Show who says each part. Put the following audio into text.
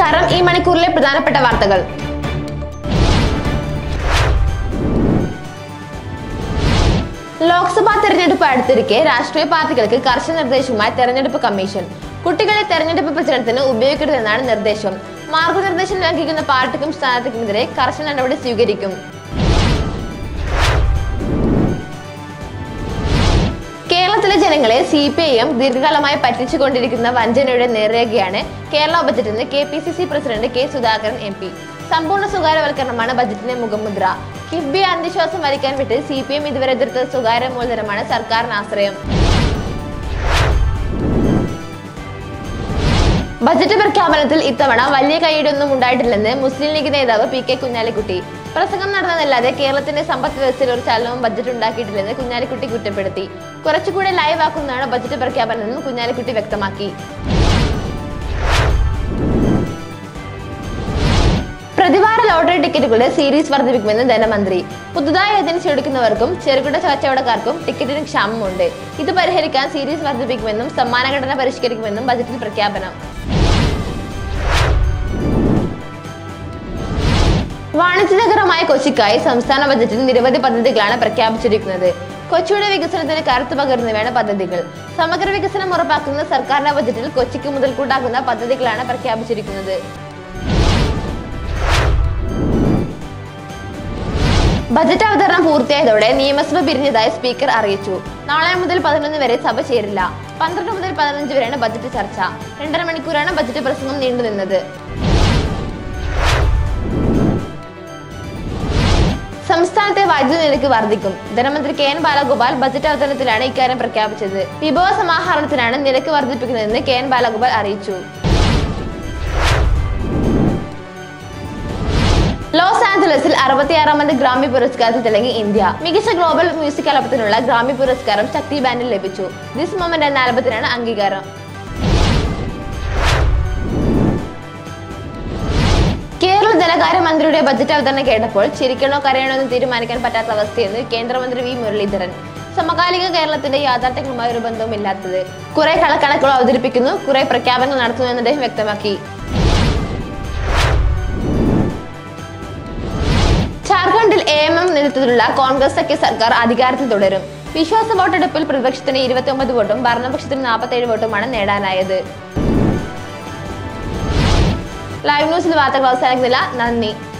Speaker 1: നമസ്കാരം ഈ മണിക്കൂറിലെ പ്രധാനപ്പെട്ട വാർത്തകൾ ലോക്സഭാ തെരഞ്ഞെടുപ്പ് അടുത്തിരിക്കെ രാഷ്ട്രീയ പാർട്ടികൾക്ക് കർശന നിർദ്ദേശവുമായി തെരഞ്ഞെടുപ്പ് കമ്മീഷൻ കുട്ടികളെ തെരഞ്ഞെടുപ്പ് പ്രചരണത്തിന് ഉപയോഗിക്കരുതെന്നാണ് നിർദ്ദേശം മാർഗനിർദ്ദേശം ലംഘിക്കുന്ന പാർട്ടിക്കും സ്ഥാനാർത്ഥിക്കുമെതിരെ കർശന നടപടി സ്വീകരിക്കും കേരളത്തിലെ ജനങ്ങളെ സി പി ഐ എം ദീർഘകാലമായി പറ്റിച്ചുകൊണ്ടിരിക്കുന്ന വഞ്ചനയുടെ നേർരേഖയാണ് കേരള ബജറ്റെന്ന് K P C C president K Sudhakaran M P സമ്പൂർണ്ണ സ്വകാര്യവൽക്കരണമാണ് ബജറ്റിന്റെ മുഖമുദ്ര കിഫ്ബി അന്ധവിശ്വാസം വലിക്കാൻ വിട്ട് സി പി എം ഇതുവരെ എതിർത്ത സ്വകാര്യ മൂലധനമാണ് സർക്കാരിന് ആശ്രയം ബജറ്റ് പ്രഖ്യാപനത്തിൽ ഇത്തവണ വലിയ കൈയിടൊന്നും ഉണ്ടായിട്ടില്ലെന്ന് മുസ്ലിം ലീഗ് നേതാവ് പി കെ കുഞ്ഞാലിക്കുട്ടി പ്രസംഗം നടന്നതല്ലാതെ കേരളത്തിന്റെ സമ്പദ് വ്യവസ്ഥയിൽ ഒരു ചലനവും ബജറ്റ് ഉണ്ടാക്കിയിട്ടില്ലെന്ന് കുഞ്ഞാലിക്കുട്ടി കുറ്റപ്പെടുത്തി കുറച്ചുകൂടെ ലൈവ് ആക്കുന്നതാണ് ബജറ്റ് പ്രഖ്യാപനമെന്നും കുഞ്ഞാലിക്കുട്ടി വ്യക്തമാക്കി പ്രതിവാര ലോട്ടറി ടിക്കറ്റുകളുടെ സീരീസ് വർദ്ധിപ്പിക്കുമെന്ന് ധനമന്ത്രി പുതുതായി ഏജൻസി എടുക്കുന്നവർക്കും ചെറുകിട കച്ചവടക്കാർക്കും ടിക്കറ്റിന് ക്ഷാമമുണ്ട് ഇത് പരിഹരിക്കാൻ സീരീസ് വർദ്ധിപ്പിക്കുമെന്നും സമ്മാനഘടന പരിഷ്കരിക്കുമെന്നും ബജറ്റിൽ പ്രഖ്യാപനം വാണിജ്യനഗരമായ കൊച്ചിക്കായി സംസ്ഥാന ബജറ്റിൽ നിരവധി പദ്ധതികളാണ് പ്രഖ്യാപിച്ചിരിക്കുന്നത് കൊച്ചിയുടെ വികസനത്തിന് കരുത്ത് പകരുന്നവയാണ് പദ്ധതികൾ സമഗ്ര വികസനം ഉറപ്പാക്കുന്ന സർക്കാരിന്റെ ബജറ്റിൽ കൊച്ചിക്ക് മുതൽക്കൂട്ടാക്കുന്ന പദ്ധതികളാണ് പ്രഖ്യാപിച്ചിരിക്കുന്നത് ബജറ്റ് അവതരണം പൂർത്തിയായതോടെ നിയമസഭ പിരിഞ്ഞതായി സ്പീക്കർ അറിയിച്ചു നാളെ മുതൽ പതിനൊന്ന് വരെ സഭ ചേരില്ല പന്ത്രണ്ട് മുതൽ പതിനഞ്ച് വരെയാണ് ബജറ്റ് ചർച്ച രണ്ടര മണിക്കൂറാണ് ബജറ്റ് പ്രസംഗം നീണ്ടുനിന്നത് സംസ്ഥാനത്തെ വൈദ്യുതി നിരക്ക് വർദ്ധിക്കും ധനമന്ത്രി കെ എൻ ബാലഗോപാൽ ബജറ്റ് അവതരണത്തിലാണ് ഇക്കാര്യം പ്രഖ്യാപിച്ചത് വിഭവ സമാഹരണത്തിനാണ് നിരക്ക് വർദ്ധിപ്പിക്കുന്നതെന്ന് കെ എൻ ബാലഗോപാൽ അറിയിച്ചു ലോസ് ആഞ്ചലസിൽ അറുപത്തിയാറാമത് ഗ്രാമി പുരസ്കാരത്തിൽ തിളങ്ങി ഇന്ത്യ മികച്ച ഗ്ലോബൽ മ്യൂസിക് ആൽബത്തിനുള്ള ഗ്രാമി പുരസ്കാരം ശക്തി ബാൻഡിൽ ലഭിച്ചു ദിസ് മൊമെന്റ് എന്ന ആൽബത്തിനാണ് അംഗീകാരം കേരള ധനകാര്യമന്ത്രിയുടെ ബജറ്റ് അവതരണം കേട്ടപ്പോൾ ചിരിക്കണോ കരയണോ എന്ന് തീരുമാനിക്കാൻ പറ്റാത്ത അവസ്ഥയെന്ന് കേന്ദ്രമന്ത്രി വി മുരളീധരൻ സമകാലിക കേരളത്തിന്റെ യാഥാർത്ഥ്യങ്ങളുമായ ഒരു ബന്ധവുമില്ലാത്തത് കുറെ കളക്കണക്കുകൾ അവതരിപ്പിക്കുന്നു കുറെ പ്രഖ്യാപനങ്ങൾ നടത്തുന്നു എന്ന് അദ്ദേഹം വ്യക്തമാക്കി ജാർഖണ്ഡിൽ എ എം എം നേതൃത്വത്തിലുള്ള കോൺഗ്രസ് സഖ്യ സർക്കാർ അധികാരത്തിൽ തുടരും വിശ്വാസ വോട്ടെടുപ്പിൽ പ്രതിപക്ഷത്തിന് ഇരുപത്തി ഒമ്പത് വോട്ടും ഭരണപക്ഷത്തിന് നാൽപ്പത്തേഴ് വോട്ടുമാണ് നേടാനായത് ലൈവ് ന്യൂസിൽ വാർത്തകൾ അവസാനിക്കുന്നില്ല നന്ദി